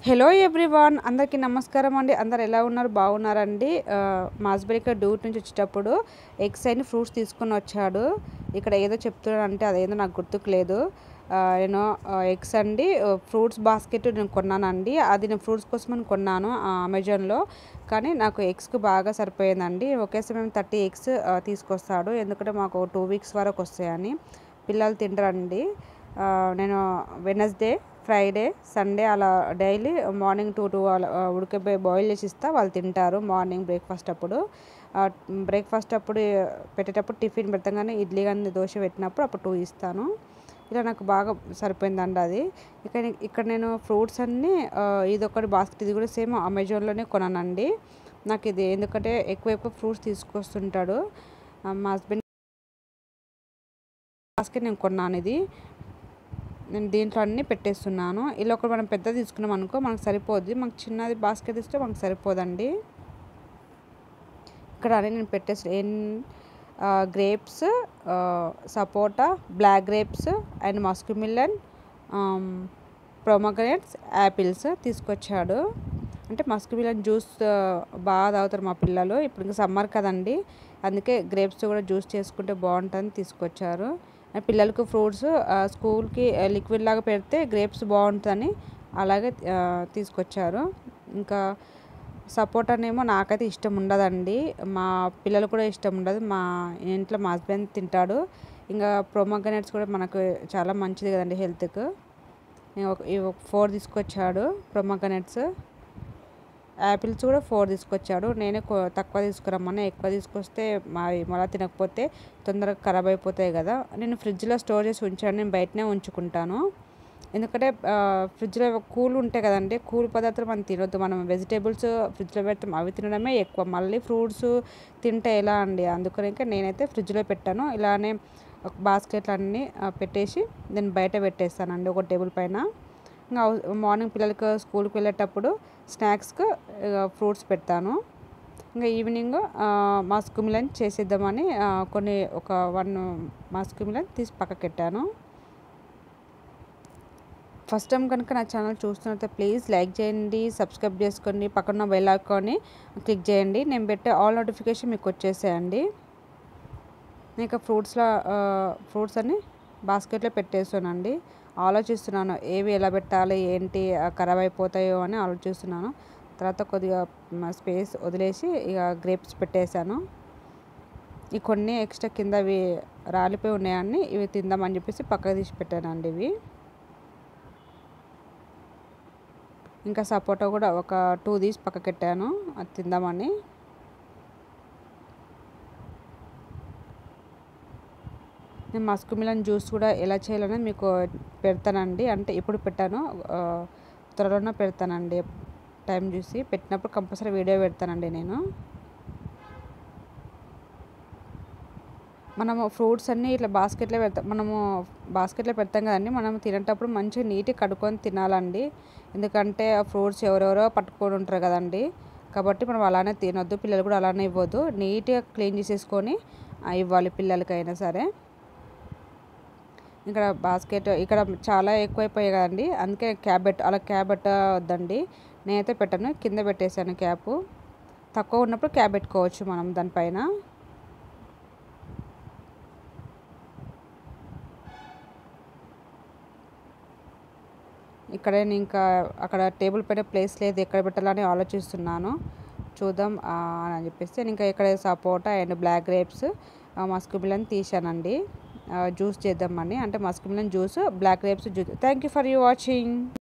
hello everyone అందరికీ నమస్కారం అండి అందరు ఎలా ఉన్నారు బాగున్నారండి మాస్బెరిక డ్యూట్ నుంచి వచ్చేటప్పుడు ఎగ్స్ అయిన ఫ్రూట్స్ తీసుకొని వచ్చాడు ఇక్కడ ఏదో చెప్తున్నాడు అంటే అదేదో నాకు గుర్తుకు లేదు ఆ, నేను ఎగ్స్ అండి ఫ్రూట్స్ బాస్కెట్ నేను కొన్నానండి అది నేను ఫ్రూట్స్ కోసం అని కొన్నాను ఆ, అమెజాన్లో కానీ నాకు ఎగ్స్కి బాగా సరిపోయిందండి ఒకేసారి మేము థర్టీ ఎగ్స్ తీసుకొస్తాడు ఎందుకంటే మాకు టూ వీక్స్ వరకు వస్తాయని పిల్లలు తింటారండి ఆ, నేను వెనస్డే ఫ్రైడే సండే అలా డైలీ మార్నింగ్ టూ టూ అలా ఆ, ఉడకబె బాయిల్ చేసి ఇస్తా వాళ్ళు తింటారు మార్నింగ్ బ్రేక్ఫాస్ట్ అప్పుడు బ్రేక్ఫాస్ట్ అప్పుడు పెట్టేటప్పుడు టిఫిన్ పెడతాం కానీ ఇడ్లీ కానీ దోశ పెట్టినప్పుడు అప్పుడు టూ ఇస్తాను ఇలా నాకు బాగా సరిపోయిందండి అది ఇక్కడ ఇక్కడ నేను ఫ్రూట్స్ అన్నీ ఆ, ఇది ఒకటి బాస్కెట్ ఇది కూడా సేమ్ అమెజాన్లోనే కొన్నానండి నాకు ఇది ఎందుకంటే ఎక్కువ ఎక్కువ ఫ్రూట్స్ తీసుకొస్తుంటాడు ఆ, మా హస్బెండ్ బాస్కెట్ నేను కొన్నాను ఇది నేను దీంట్లో అన్నీ పెట్టేస్తున్నాను ఇలా ఒకటి మనం పెద్ద తీసుకున్నాం అనుకో మనకు సరిపోద్ది మనకు చిన్నది బాస్కెట్ ఇస్తే మనకు సరిపోదండి ఇక్కడ అన్నీ నేను పెట్టేసి ఏం grapes sapota black grapes and musk melon pomegranates apples తీసుకొచ్చాడు అంటే మస్క్ మిల్లన్ జ్యూస్ బాగా తాగుతారు మా పిల్లలు ఇప్పుడు ఇంకా సమ్మర్ కదండి అందుకే గ్రేప్స్ కూడా జ్యూస్ చేసుకుంటే బాగుంటుందని తీసుకొచ్చారు అండ్ పిల్లలకు ఫ్రూట్స్ స్కూల్కి లిక్విడ్ లాగా పెడితే గ్రేప్స్ బాగుంటుందని అలాగే ఆ, తీసుకొచ్చారు ఇంకా సపోటానేమో నాకైతే ఇష్టం ఉండదండి మా పిల్లలు కూడా ఇష్టం ఉండదు మా ఇంట్లో మా హస్బెండ్ తింటాడు ఇంకా ప్రొమోగనెట్స్ కూడా మనకు చాలా మంచిది కదండి హెల్త్కు ఫోర్ తీసుకొచ్చాడు ప్రొమోగనెట్స్ యాపిల్స్ కూడా ఫోర్ తీసుకొచ్చాడు నేనే కొ- తక్కువ తీసుకురమ్మని ఎక్కువ తీసుకొస్తే మా మళ్ళీ తినకపోతే తొందరగా ఖరాబ్ అయిపోతాయి కదా నేను ఫ్రిడ్జ్లో స్టోర్ చేసి ఉంచాను నేను బయటనే ఉంచుకుంటాను ఎందుకంటే ఆ, ఫ్రిడ్జ్లో కూల్ ఉంటాయి కదండి కూల్ పదార్థాలు మనం తినొద్దు మనం వెజిటేబుల్స్ ఫ్రిడ్జ్లో పెడతాం అవి తినడమే ఎక్కువ మళ్ళీ ఫ్రూట్స్ తింటే ఎలా అండి అందుకని ఇంకా నేనైతే ఫ్రిడ్జ్లో పెట్టాను ఇలానే ఒక బాస్కెట్లు అన్నీ ఆ, పెట్టేసి నేను బయట పెట్టేస్తానండి ఒక టేబుల్ పైన ఇంకా అవ- మార్నింగ్ పిల్లలకి స్కూల్కి వెళ్ళేటప్పుడు స్నాక్స్కి ఫ్రూట్స్ పెడతాను ఇంకా ఈవినింగ్ మస్క్ మిలన్ చేసేద్దామని ఆ, కొన్ని ఒక వన్ మస్క్ మిలన్ తీసి పక్కకి పెట్టాను ఫస్ట్ టైం కనుక నా ఛానల్ చూస్తున్నట్లయితే ప్లీజ్ లైక్ చేయండి సబ్స్క్రైబ్ చేసుకోండి పక్కన బెల్ ఐకాన్ని క్లిక్ చేయండి నేను పెట్టే ఆల్ నోటిఫికేషన్ మీకు వచ్చేసాయండి ఇంకా ఫ్రూట్స్లో ఫ్రూట్స్ అన్ని బాస్కెట్లో పెట్టేస్తానండి ఆలోచిస్తున్నాను ఏవి ఎలా పెట్టాలి ఏంటి ఆ, ఖరాబ్ అయిపోతాయో అని ఆలోచిస్తున్నాను తర్వాత కొద్దిగా స్పేస్ వదిలేసి ఇక గ్రేప్స్ పెట్టేశాను ఈ కొన్ని ఎక్స్ట్రా కింద అవి రాలిపోయి ఉన్నాయని ఇవి తిందామని చెప్పేసి పక్కకు తీసి పెట్టానండి ఇవి ఇంకా సపోటా కూడా ఒక టూ తీసి పక్కకి పెట్టాను అది తిందామని నేను మస్క్ మిలన్ జ్యూస్ కూడా ఎలా చేయాలనేది మీకు పెడతానండి అంటే ఇప్పుడు పెట్టాను ఆ, త్వరలోనే పెడతానండి టైం చూసి పెట్టినప్పుడు కంపల్సరీ వీడియో పెడతానండి నేను మనము ఫ్రూట్స్ అన్నీ ఇట్లా బాస్కెట్లో పెడతాం మనము బాస్కెట్లో పెడతాం కదండి మనం తినేటప్పుడు మంచిగా నీట్గా కడుక్కొని తినాలండి ఎందుకంటే ఆ ఫ్రూట్స్ ఎవరెవరో పట్టుకొని ఉంటారు కదండి కాబట్టి మనం అలానే తినొద్దు పిల్లలు కూడా అలానే ఇవ్వద్దు నీట్గా క్లీన్ చేసేసుకొని ఆ, ఇవ్వాలి పిల్లలకైనా సరే ఇక్కడ బాస్కెట్ ఇక్కడ చాలా ఎక్కువైపోయాయి కదండి అందుకే క్యాబ్ పెట్ట అలా క్యాబ్ పెట్టవద్దండి నేనైతే పెట్టాను కింద పెట్టేశాను క్యాప్ తక్కువ ఉన్నప్పుడు క్యాబ్ పెట్టుకోవచ్చు మనం దానిపైన ఇక్కడ నేను ఇంకా అక్కడ టేబుల్ పైన ప్లేస్ లేదు ఎక్కడ పెట్టాలని ఆలోచిస్తున్నాను చూద్దాం ఆ, అని చెప్పేసి నేను ఇంకా ఇక్కడ sapota and black grapes musk melon తీసానండి జ్యూస్ చేద్దామని అంటే musk melon juice black grapes juice thank you for you watching